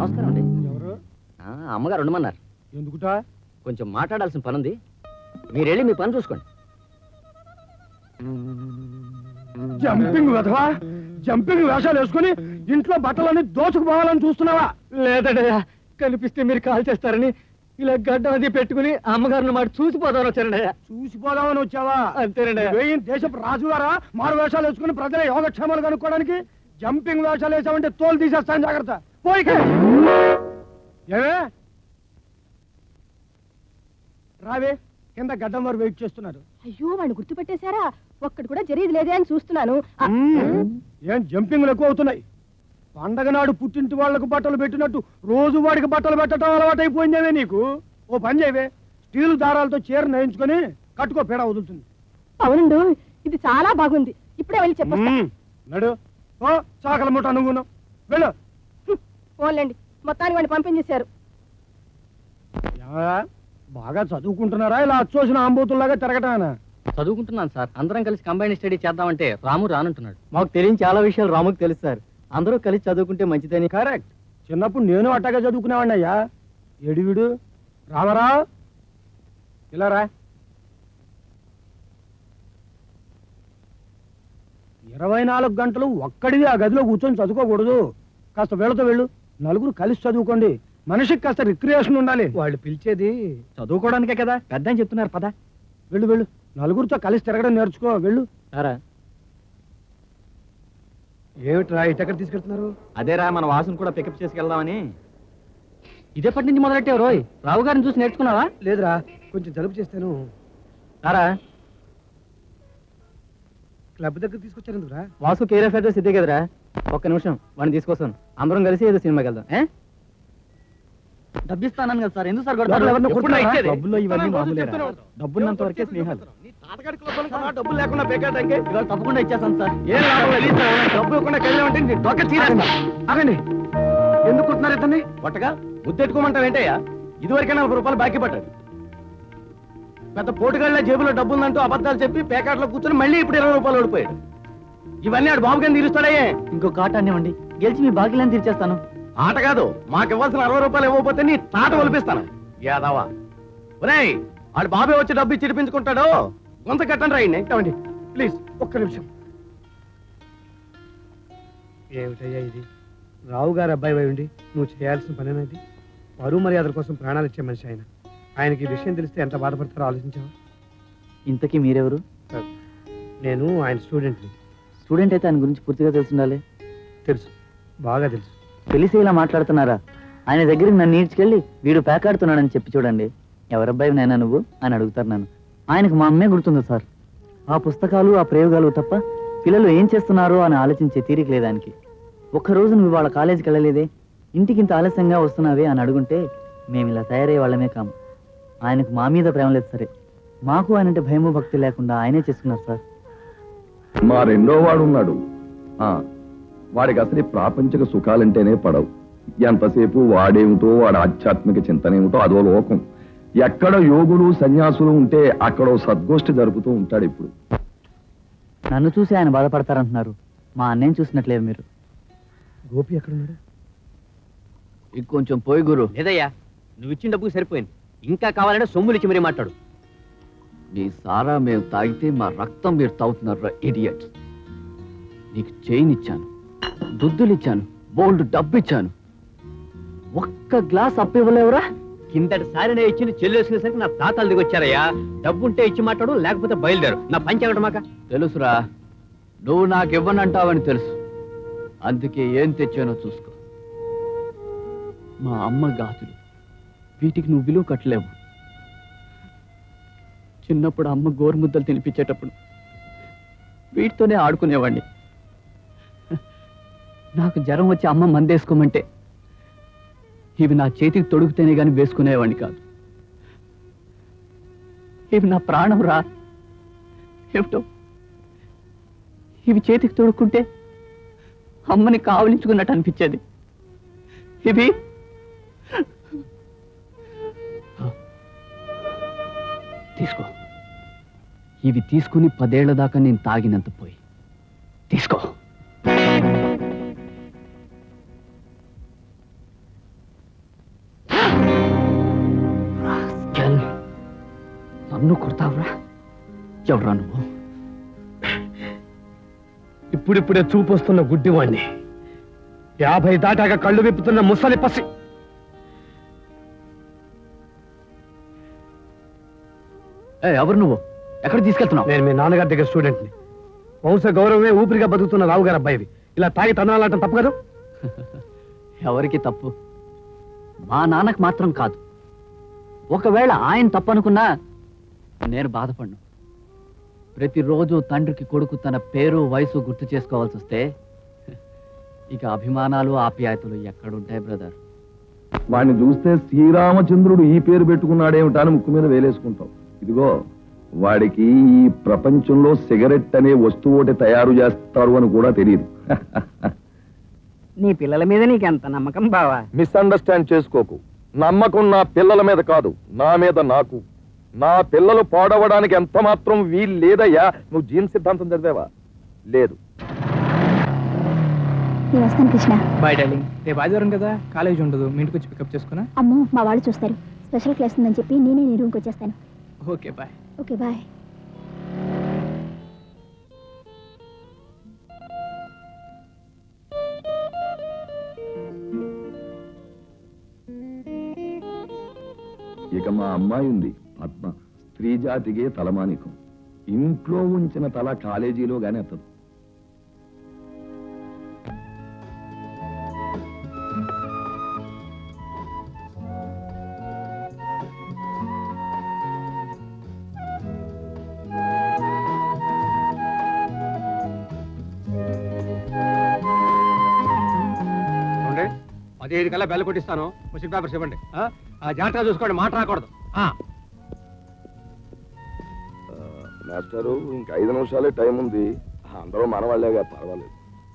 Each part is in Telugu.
నమస్కారం అండి ఎవరు ఆ, అమ్మగారు ఉండమన్నారు ఎందుకుటా కొంచెం మాట్లాడాల్సిన పని ఉంది మీరు వెళ్ళి మీ పని చూసుకోండి జంపింగ్ వెధవా జంపింగ్ వేషాలు వేసుకుని ఇంట్లో బట్టలన్నీ దోచుకుపోవాలని చూస్తున్నావా లేదడయ్యా కనిపిస్తే మీరు కాల్ చేస్తారని ఇలా గడ్డ అది పెట్టుకుని అమ్మగారిని మాట చూసిపోదామని వచ్చారండయ్యా చూసిపోదామని వచ్చావా అంతేనండి వేయి దేశపు రాజుగారా మారు వేషాలు వేసుకుని ప్రజల యోగక్షేమాలు కనుక్కోవడానికి జంపింగ్ వేషాలు వేసామంటే తోలు తీసేస్తాను జాగ్రత్త పోయి ఇక్కడ. ఏమే రావే కింద గడ్డం వారు వెయిట్ చేస్తున్నారు అయ్యో వాడిని గుర్తుపెట్టేశారా ఒక్కడు కూడా జరిగేది లేదే అని చూస్తున్నాను ఆ, మ్మ్. ఏం జంపింగ్లు ఎక్కువ అవుతున్నాయి పండగ నాడు పుట్టింటి వాళ్లకు బట్టలు పెట్టినట్టు రోజు వాడికి బట్టలు పెట్టడం అలవాటైపోయిందేవే నీకు ఓ పని చేయవే స్టీల్ దారాలతో చీర నేయించుకొని కట్టుకో పేడ వదులుతుంది అవునండు ఇది చాలా బాగుంది ఇప్పుడే వెళ్ళి చెప్పొస్తా మ్మ్. నడు ఓ చాకల ముఠ అనుకున్నావు వెళ్ళు హ్మ్, పోన్లేండి మొత్తానికి వాడిని పంపించేశారు ఏమయ్యా? బాగా చదువుకుంటున్నారా ఇలా అచ్చోసిన ఆంబోతుల్లాగా తిరగటానా చదువుకుంటున్నాను సార్ అందరం కలిసి కంబైన్ స్టడీ చేద్దామంటే రాము రానంటున్నాడు మాకు తెలియని చాలా విషయాలు రాముకు తెలుసు సార్ అందరూ కలిసి చదువుకుంటే మంచిదని కరెక్ట్ చిన్నప్పుడు నేను అట్టాగా చదువుకునేవాడిని అయ్యా ఎడివిడు రామరా ఇలా రా ఇరవై నాలుగు గంటలు ఒక్కడివి ఆ గదిలో కూర్చొని చదువుకోకూడదు కాస్త వీళ్ళతో వెళ్ళు నలుగురు కలిసి చదువుకోండి మనిషికి కాస్త రిక్రియేషన్ ఉండాలి వాళ్ళు పిలిచేది చదువుకోవడానికే కదా పెద్ద అని చెప్తున్నారు పద వెళ్ళు వెళ్ళు నలుగురితో కలిసి తిరగడం నేర్చుకో వెళ్ళు సారా ఏమిట్రా ఇటెక్కడ తీసుకెళ్తున్నారు అదేరా మన వాసును కూడా పికప్ చేసుకెళ్దామని ఇదేపటి నుంచి మొదలెట్టావు రోయ్ రావు గారిని చూసి నేర్చుకున్నావా లేదురా కొంచెం జలుబు చేస్తాను సారా క్లబ్ దగ్గర తీసుకొచ్చారు వాసు కేర్ ఆఫ్ అడ్రస్ ఇదే కదరా ఒక్క నిమిషం వాడిని తీసుకొస్తాను అందరం కలిసి ఏదో సినిమాకి వెళ్దాం ఏ డబ్బిస్తాను కదా సార్ ఎందుకు సార్ లోపల ఎవరినో ఎప్పుడూ కొడుతున్నారా? ఇచ్చేది. డబ్బుల్లో ఇవన్నీ చెప్తున్నాను, మామూలేరా చెప్తున్నాను. డబ్బున్నంత వరకే స్నేహాలు డబ్బులు లేకుండా బేకాటానికి ఇవాళ తప్పకుండా ఇచ్చేస్తాను సార్ ఏం లాభం లేదు. డబ్బు ఇవ్వకుండా కదిలేమంటే నీ డొక్క తీరండి ఆగండి ఎందుకు కొట్టున్నారు ఇతన్ని కొట్టగా ముద్దెట్టుకోమంటావు ఏంటయ్యా ఇదివరకే నలభై రూపాయలు బాకీ పడ్డాడు పెద్ద పోటుగాళ్ళ జేబులో డబ్బు ఉందంటూ అబద్ధాలు చెప్పి పేకాట్లో కూర్చొని మళ్ళీ ఇప్పుడు ఇరవై రూపాయలు ఓడిపోయాడు ఇవన్నీ ఆడు బాబు కింద తీరుస్తాడయ్యే ఇంకో కాట అనివ్వండి గెలిచి మీ బాకీలను తీర్చేస్తాను ఆట కాదు మాకు ఇవ్వాల్సిన అరవై రూపాయలు ఇవ్వకపోతే నీ తాట ఒలిపిస్తాను యాదవా ఒరేయ్ ఆడు బాబే వచ్చి డబ్బు ఇచ్చి ఇడిపించుకుంటాడు కొంత కట్టండి రాయండి ఇవ్వండి ప్లీజ్ ఒక్క నిమిషం ఏమిటయ్యా ఇది రావు గారు అబ్బాయి అయి ఉండి నువ్వు చేయాల్సిన పనేనది పరువు మర్యాదల కోసం ప్రాణాలు ఇచ్చే మనిషి ఆయన ఆయనకి ఈ విషయం తెలిస్తే ఎంత బాధపడతారో ఆలోచించావా ఇంతకీ మీరెవరు నేను ఆయన స్టూడెంట్ని స్టూడెంట్ అయితే ఆయన గురించి పూర్తిగా తెలుసుండాలి తెలుసు బాగా తెలుసు తెలిసి ఇలా మాట్లాడుతున్నారా ఆయన దగ్గరికి నన్ను ఈడ్చుకెళ్ళి వీడు పేకాడుతున్నాడని చెప్పి చూడండి ఎవరబ్బాయి నాయనా నువ్వు అని అడుగుతారు నన్ను ఆయనకు మా అమ్మే గుర్తుంది సార్ ఆ పుస్తకాలు ఆ ప్రయోగాలు తప్ప పిల్లలు ఏం చేస్తున్నారో అని ఆలోచించే తీరిక లేదానికి ఒక్కరోజు నువ్వు వాళ్ళ కాలేజీకి వెళ్ళలేదే ఇంటికి ఇంత ఆలస్యంగా వస్తున్నావే అని అడుగుంటే మేము ఇలా తయారయ్యే వాళ్ళమే కాము ఆయనకు మా మీద ప్రేమ లేదు సరే మాకు ఆయనంటే భయము భక్తి లేకుండా ఆయనే చేసుకున్నారు సార్ మా రెండో వాడు ఉన్నాడు ఆ వాడికి అసలు ఈ ప్రాపంచిక సుఖాలంటేనే పడవు ఎంతసేపు వాడేమిటో వాడి ఆధ్యాత్మిక చింతనేమిటో అదో లోకం ఎక్కడ యోగులు సన్యాసులు ఉంటే అక్కడో సద్గోష్ఠి జరుపుతూ ఉంటాడు ఇప్పుడు నన్ను చూసి ఆయన బాధపడతారంటున్నారు మా అన్నయ్యని చూసినట్లేదు మీరు గోపి ఎక్కడున్నాడు ఇంకొంచెం పోయి గురు లేదయ్యా నువ్వు ఇచ్చిన డబ్బుకి సరిపోయింది ఇంకా కావాలంటే సొమ్ములు ఇచ్చి మరీ మాట్లాడు నీ సారా మేము తాగితే మా రక్తం మీరు తాగుతున్నారు ఇడియట్ నీకు చైన్ ఇచ్చాను దుద్దులు ఇచ్చాను బోల్డ్ డబ్బు ఇచ్చాను ఒక్క గ్లాస్ అప్పు ఇవ్వలేవురా కిందటి సారినే ఇచ్చి చెల్లేసుకునేసరికి నా తాతలు దిగొచ్చారయ్యా డబ్బు ఉంటే ఇచ్చి మాట్లాడు లేకపోతే బయలుదేరు నా పంచాగడం మాక తెలుసురా నువ్వు నాకు ఇవ్వనంటావని తెలుసు అందుకే ఏం తెచ్చానో చూసుకో మా అమ్మ గాజులు వీటికి నువ్వు విలువ కట్టలేవు చిన్నప్పుడు అమ్మ గోరుముద్దలు తినిపించేటప్పుడు వీటితోనే ఆడుకునేవాడిని నాకు జ్వరం వచ్చి అమ్మ మందేసుకోమంటే ఇవి నా చేతికి తొడుగుతేనే గాని వేసుకునేవాడిని కాదు ఇవి నా ప్రాణం రా ఏమిటో ఇవి చేతికి తొడుక్కుంటే అమ్మని కావలించుకున్నట్టు అనిపించేది ఇవి తీసుకో ఇవి తీసుకుని పదేళ్ల దాకా నేను తాగినంత పోయి తీసుకో ఎవరా నువ్వు ఇప్పుడిప్పుడే చూపొస్తున్న గుడ్డివాణ్ణి యాభై దాటాక కళ్ళు విప్పుతున్న ముసలి పసి ఏ, ఎవరు నువ్వు ఎక్కడ తీసుకెళ్తున్నావు నేను మీ నాన్నగారి దగ్గర స్టూడెంట్ని వంశ గౌరవమే ఊపిరిగా బతుకుతున్న రావు గారు అబ్బాయివి ఇలా తాగి తనాలంటే తప్పు కదా ఎవరికి తప్పు మా నాన్నకు మాత్రం కాదు ఒకవేళ ఆయన తప్పనుకున్నా నేను బాధపడ్ను ప్రతిరోజు తండ్రికి కొడుకు తన పేరు వయసు గుర్తు చేసుకోవాల్సి వస్తే ఇక అభిమానాలు ఆప్యాయతలు ఎక్కడుంటాయి బ్రదర్ వాడిని చూస్తే శ్రీరామచంద్రుడు ఈ పేరు పెట్టుకున్నాడేమిటా అని ముక్కు మీద వేలేసుకుంటాం ఇదిగో వాడికి ఈ ప్రపంచంలో సిగరెట్ అనే వస్తువు ఒకటి తయారు చేస్తారు అని కూడా తెలియదు నీ పిల్లల మీద నీకెంత నమ్మకం బావా మిస్అండర్స్టాండ్ చేసుకోకు నమ్మకం నా పిల్లల మీద కాదు నా మీద నాకు నా పిల్లలు పాడవడానికి ఎంత మాత్రం వీలు లేదయ్యా నువ్వు జీన్ సిద్ధాంతం చదివావా లేదు నేను వస్తాను కృష్ణ బాయ్ డార్లింగ్ రేపు ఆదివారం కదా కాలేజ్ ఉండదు మీ ఇంటికి వచ్చి పికప్ చేసుకున్నా అమ్మో మా వాళ్ళు చూస్తారు స్పెషల్ క్లాస్ ఉందని చెప్పి నేనే నీ రూమ్కి వచ్చేస్తాను ఓకే బాయ్ ఓకే బాయ్ ఇక మా అమ్మాయి ఉంది పద్మ స్త్రీ జాతికే తలమానికం ఇంట్లో ఉంచిన తల కాలేజీలో గాని ఎత్తదు చూడండి పదిహేను కల్లా బెల్ల కొట్టిస్తాను క్వశ్చన్ పేపర్స్ ఇవ్వండి ఆ? ఆ జాగ్రత్తగా చూసుకోండి మాట రాకూడదు ఆ. మాస్టరు ఇంకా ఐదు నిమిషాలే టైం ఉంది అందరూ మనవాళ్లేగా పర్వాలేదు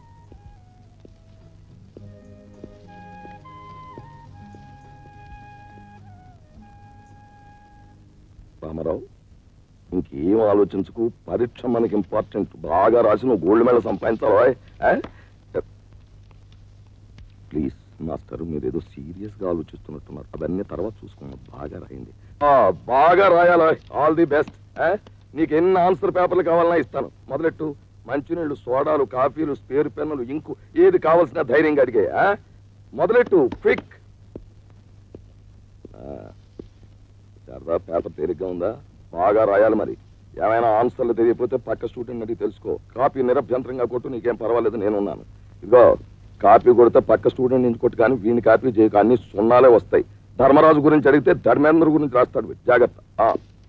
రామారావు ఇంకేం ఆలోచించకు పరీక్ష మనకి ఇంపార్టెంట్ బాగా రాసి నువ్వు గోల్డ్ మెడల్ సంపాదించావా ప్లీజ్ మాస్టర్ మీరు ఏదో సీరియస్ గా ఆలోచిస్తున్నట్టున్నారు అవన్నీ తర్వాత చూసుకున్నాం బాగా రాయింది బాగా రాయాలా ఆల్ ది బెస్ట్ నీకు ఎన్ని ఆన్సర్ పేపర్లు కావాలన్నా ఇస్తాను మొదలెట్టు మంచినీళ్ళు సోడాలు కాఫీలు స్పేర్ పెన్నులు ఇంకు ఏది కావాల్సిన ధైర్యంగా అడిగే ఆ? మొదలెట్టు క్విక్ సరదా పేపర్ తేలిగ్గా ఉందా బాగా రాయాలి మరి ఏమైనా ఆన్సర్లు తెలియకపోతే పక్క స్టూడెంట్ అడిగి తెలుసుకో కాపీ నిరభ్యంతరంగా కొట్టు నీకేం పర్వాలేదు నేనున్నాను ఇదిగో కాపీ కొడితే పక్క స్టూడెంట్ నుంచి కొట్టు కానీ వీని కాపీ చేయకు అన్ని సున్నాలే వస్తాయి ధర్మరాజు గురించి అడిగితే ధర్మేంద్ర గురించి రాస్తాడు వీడు. జాగ్రత్త ఆ.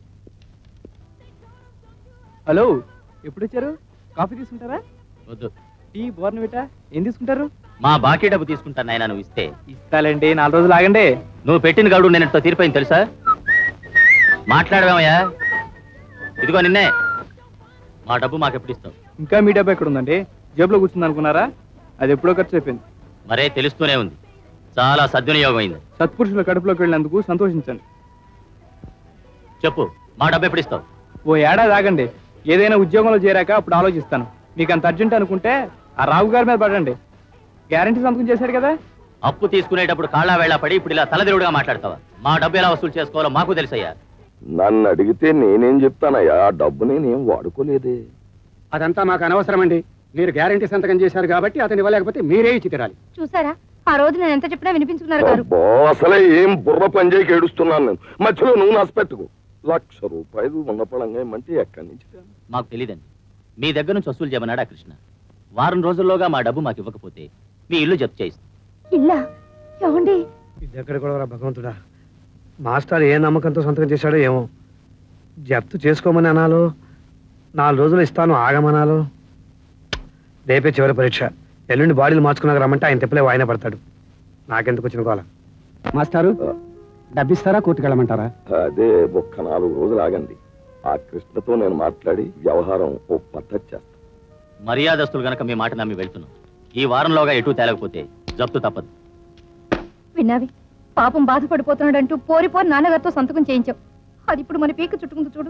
హలో ఎప్పుడు వచ్చారు కాఫీ తీసుకుంటారా వద్దు టీ బోర్నవిటా ఏం తీసుకుంటారు మా బాకీ డబ్బు తీసుకుంటాను నాయన నువ్వు ఇస్తే ఇస్తాలండి నాలుగు రోజులు ఆగండి నువ్వు పెట్టిన గడువు నేను ఇంత తీరిపోయింది తెలుసా మాట్లాడవేమయ్యా ఇదిగో నిన్నే మా డబ్బు మాకెప్పుడు ఇస్తావు ఇంకా మీ డబ్బు ఎక్కడ ఉందండి జేబులో కూర్చుంది అనుకున్నారా అది ఎప్పుడో ఖర్చు అయిపోయింది మరే తెలుస్తూనే ఉంది చాలా సద్వినియోగం అయింది సత్పురుషుల కడుపులోకి వెళ్ళినందుకు సంతోషించండి చెప్పు మా డబ్బు ఎప్పుడు ఇస్తావు ఓ ఏడాది ఆగండి ఏదైనా ఉద్యోగంలో చేరాక అప్పుడు ఆలోచిస్తాను మీకు అంత అర్జెంట్ అనుకుంటే ఆ రావు గారి మీద పడండి గ్యారంటీ సంతకం చేశారు కదా అప్పు తీసుకునేటప్పుడు కాళ్ళ వేళ పడి ఇప్పుడు ఇలా తలదిరుడుగా మాట్లాడతావా మా డబ్బు ఎలా వసూలు చేసుకోవాలో మాకు తెలుసయ్యా నన్ను అడిగితే నేనేం చెప్తానయ్యా ఆ డబ్బు నేనేం వాడుకోలేదే అదంతా మాకు అనవసరం అండి మీరు గ్యారంటీ సంతకం చేశారు కాబట్టి అతను ఇవ్వలేకపోతే మీరే ఇచ్చి తీరాలి చూసారా ఆ రోజు నేను ఎంత చెప్పినా వినిపించుకున్నారు గారు అబ్బో, అసలే ఏం బుర్ర పనిచేయకి ఏడుస్తున్నాను నేను మధ్యలో నువ్వు నష్టపెట్టుకో లక్ష రూపాయలు ఉన్న పడంగా ఏమంటే ఎక్కడి నుంచి తేను? మాకు తెలియదండి మీ దగ్గర నుంచి వసూలు చేయమన్నాడు ఆ కృష్ణ వారం రోజుల్లోగా మా డబ్బు మాకు ఇవ్వకపోతే మీ ఇల్లు జప్తు చేయిస్తాం ఇల్లా ఏమండి ఇది ఎక్కడ కూడా భగవంతుడా మాస్టర్ ఏ నమ్మకంతో సంతకం చేశాడో ఏమో జప్తు చేసుకోమని అనాలో నాలుగు రోజులు ఇస్తాను ఆగమనాలో రేపే చివరి పరీక్ష ఎల్లుండి బాడీలు మార్చుకున్నాక రమ్మంటే ఆయన తెప్పలే వాయిన పడతాడు నాకెందుకు వచ్చిన కోల మాస్టారు డబ్బిస్తారా కోర్టుకు వెళ్ళమంటారా అదే ఒక్క నాలుగు రోజులు ఆగండి ఆ కృష్ణతో నేను మాట్లాడి వ్యవహారం ఓ పద్ధతి చేస్తాను మర్యాదస్తులు గనక మీ మాట నమ్మి వెళ్తున్నాం ఈ వారంలోగా ఎటు తేలకపోతే జప్తు తప్పదు విన్నావి పాపం బాధపడిపోతున్నాడంటూ పోరి పోరి నాన్నగారితో సంతకం చేయించావు అది ఇప్పుడు మన పీక చుట్టుకుంది చూడు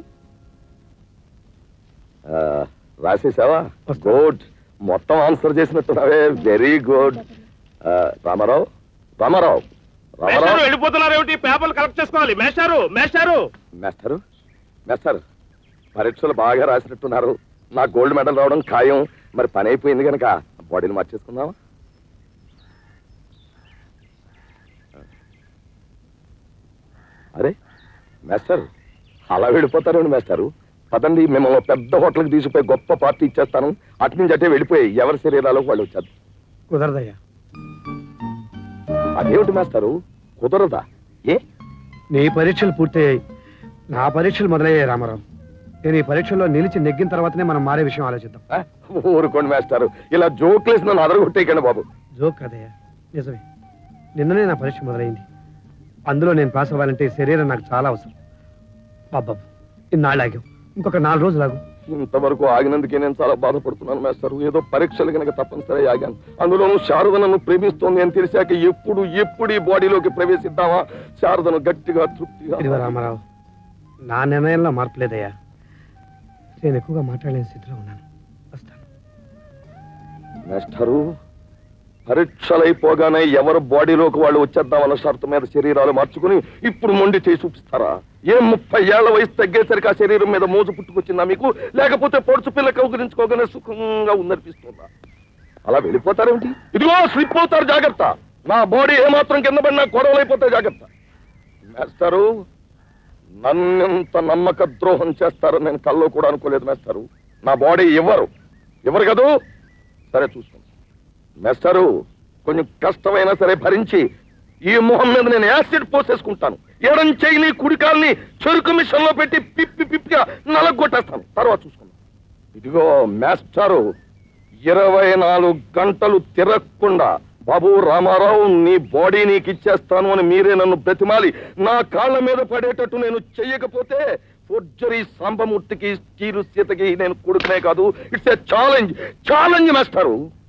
ఆ, రాసేసావా గుడ్ మొత్తం ఆన్సర్ చేసినట్టున్నావే వెరీ గుడ్ రామారావు రామారావు రామారావు వెళ్ళిపోతున్నారు ఏమిటి పేపర్లు కలెక్ట్ చేసుకోవాలి మేస్టారు మేస్టారు మేస్టారు మేస్టర్ పరీక్షలు బాగా రాసినట్టున్నారు నా గోల్డ్ మెడల్ రావడం ఖాయం మరి పని అయిపోయింది కనుక బాడీని మార్చేసుకుందామా అరే మేస్టర్ అలా వెళ్ళిపోతారండి మేస్టారు పదండి మిమ్మల్ని ఒక పెద్ద హోటల్కి తీసుకుపోయి గొప్ప పార్టీ ఇచ్చేస్తాను అటు నుంచి అటే వెళ్ళిపోయి ఎవరి శరీరాలకు వాళ్ళు వచ్చారు కుదరదయ్యా అదేమిటి మేస్టారు కుదరదా ఏ నీ పరీక్షలు పూర్తయ్యాయి నా పరీక్షలు మొదలయ్యాయి రామారావు నేను ఈ పరీక్షల్లో నిలిచి నెగ్గిన తర్వాతనే మనం మారే విషయం ఆలోచిద్దాం ఆ, ఊరుకోండి మేస్టారు ఇలా జోక్లేసి నన్ను అదరగొట్టేయకండి బాబు జోక్ కదయ్యా నిజమే నిన్ననే నా పరీక్ష మొదలైంది అందులో నేను పాస్ అవ్వాలంటే ఈ శరీరం నాకు చాలా అవసరం బాబాబు ఇన్నాళ్ళు ఆగాం ఇంకొక నాలుగు రోజులు ఆగు ఇంతవరకు ఆగినందుకే నేను చాలా బాధపడుతున్నాను మేస్టారు ఏదో పరీక్షలు కనుక తప్పనిసరి ఆగాను అందులోనూ శారద నన్ను ప్రేమిస్తోంది అని తెలిసాక ఎప్పుడు ఎప్పుడు ఈ బాడీలోకి ప్రవేశిద్దామా శారదను గట్టిగా తృప్తిగా ఇదిగో రామారావు నా నిర్ణయంలో మార్పు లేదయ్యా నేను ఎక్కువగా మాట్లాడలేని స్థితిలో ఉన్నాను వస్తాను మేస్టారు పరీక్షలైపోగానే ఎవరు బాడీలోకి వాళ్ళు వచ్చేద్దామన్న షరతు మీద శరీరాలు మార్చుకుని ఇప్పుడు మొండి చేసి చూపిస్తారా ఏ ముప్పై ఏళ్ల వయసు తగ్గేసరికి ఆ శరీరం మీద మోజు పుట్టుకొచ్చిందా మీకు లేకపోతే పొడుచు పిల్ల కౌగులించుకోగానే సుఖంగా ఉందనిపిస్తుందా అలా వెళ్ళిపోతారేమిటి ఇదిగో స్లిప్ అవుతారు జాగ్రత్త నా బాడీ ఏమాత్రం కింద పడినా గొడవలైపోతాయి జాగ్రత్త మేస్టారు నన్నెంత నమ్మక ద్రోహం చేస్తారని నేను కల్లో కూడా అనుకోలేదు మేస్టారు నా బాడీ ఇవ్వరు ఇవ్వరు కదూ సరే చూసుకోండి మేస్టారు కొంచెం కష్టమైనా సరే భరించి ఈ మొహం మీద నేను యాసిడ్ పోసేసుకుంటాను ఎడం చెయ్యిని కుడికాల్ని చెరుకు మిషన్ లో పెట్టి పిప్పి పిప్పిగా నలగొట్టేస్తాను తర్వాత చూసుకుందాం ఇదిగో మేస్టారు ఇరవై నాలుగు గంటలు తిరగకుండా బాబు రామారావు నీ బాడీ నీకు ఇచ్చేస్తాను అని మీరే నన్ను బ్రతిమాలి నా కాళ్ళ మీద పడేటట్టు నేను చెయ్యకపోతే ఫోర్జరీ సాంబమూర్తికి చీరు సీతకి నేను కొడుకునే కాదు ఇట్స్ ఏ ఛాలెంజ్ ఛాలెంజ్ మేస్టారు